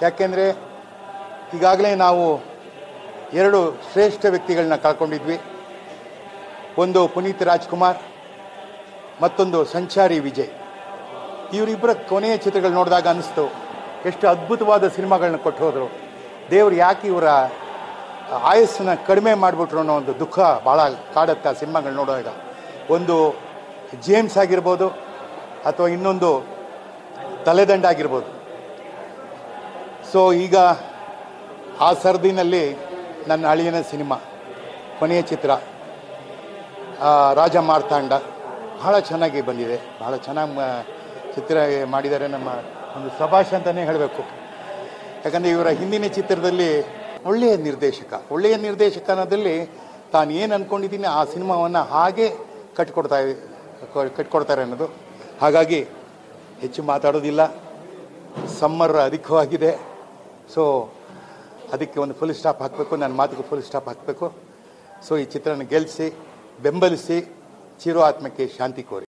ಯಾಕೆಂದರೆ ಈಗಾಗಲೇ ನಾವು ಎರಡು ಶ್ರೇಷ್ಠ ವ್ಯಕ್ತಿಗಳನ್ನ ಕಳ್ಕೊಂಡಿದ್ವಿ ಒಂದು ಪುನೀತ್ ರಾಜ್ಕುಮಾರ್ ಮತ್ತೊಂದು ಸಂಚಾರಿ ವಿಜಯ್ ಇವರಿಬ್ಬರ ಕೊನೆಯ ಚಿತ್ರಗಳು ನೋಡಿದಾಗ ಅನಿಸ್ತು ಎಷ್ಟು ಅದ್ಭುತವಾದ ಸಿನಿಮಾಗಳನ್ನ ಕೊಟ್ಟು ಹೋದರು ದೇವರು ಯಾಕೆ ಇವರ ಆಯಸ್ಸನ್ನ ಕಡಿಮೆ ಮಾಡಿಬಿಟ್ರು ಅನ್ನೋ ಒಂದು ದುಃಖ ಭಾಳ ಕಾಡುತ್ತೆ ಆ ಸಿನಿಮಾಗಳು ನೋಡುವಾಗ ಒಂದು ಜೇಮ್ಸ್ ಆಗಿರ್ಬೋದು ಅಥವಾ ಇನ್ನೊಂದು ತಲೆದಂಡ ಆಗಿರ್ಬೋದು ಸೊ ಈಗ ಆ ಸರದಿನಲ್ಲಿ ನನ್ನ ಅಳಿಯನ ಸಿನಿಮಾ ಕೊನೆಯ ಚಿತ್ರ ಆ, ರಾಜ ಮಾರ್ತಾಂಡ ಬಹಳ ಚೆನ್ನಾಗಿ ಬಂದಿದೆ ಬಹಳ ಚೆನ್ನಾಗಿ ಮ- ಚಿತ್ರ ಮಾಡಿದ್ದಾರೆ ನಮ್ಮ ಒಂದು ಸಭಾಷ್ ಅಂತಲೇ ಹೇಳಬೇಕು ಯಾಕಂದರೆ ಇವರ ಹಿಂದಿನ ಚಿತ್ರದಲ್ಲಿ ಒಳ್ಳೆಯ ನಿರ್ದೇಶಕ ಒಳ್ಳೆಯ ನಿರ್ದೇಶಕ ಅನ್ನೋದಲ್ಲಿ ತಾನು ಏನು ಅಂದ್ಕೊಂಡಿದ್ದೀನಿ ಆ ಸಿನಿಮಾವನ್ನು ಹಾಗೆ ಕಟ್ಕೊಡ್ತಾ ಕಟ್ಕೊಡ್ತಾರೆ ಅನ್ನೋದು ಹಾಗಾಗಿ ಹೆಚ್ಚು ಮಾತಾಡೋದಿಲ್ಲ ಸಮ್ಮರ್ ಅಧಿಕವಾಗಿದೆ ಸೊ ಅದಕ್ಕೆ ಒಂದು ಫುಲ್ ಸ್ಟಾಪ್ ಹಾಕಬೇಕು ನನ್ನ ಮಾತಿಗೆ ಫುಲ್ ಸ್ಟಾಪ್ ಹಾಕಬೇಕು ಸೊ ಈ ಚಿತ್ರನ ಗೆಲ್ಲಿಸಿ ಬೆಂಬಲಿಸಿ ಚಿರು ಆತ್ಮಕ್ಕೆ ಶಾಂತಿ ಕೋರಿ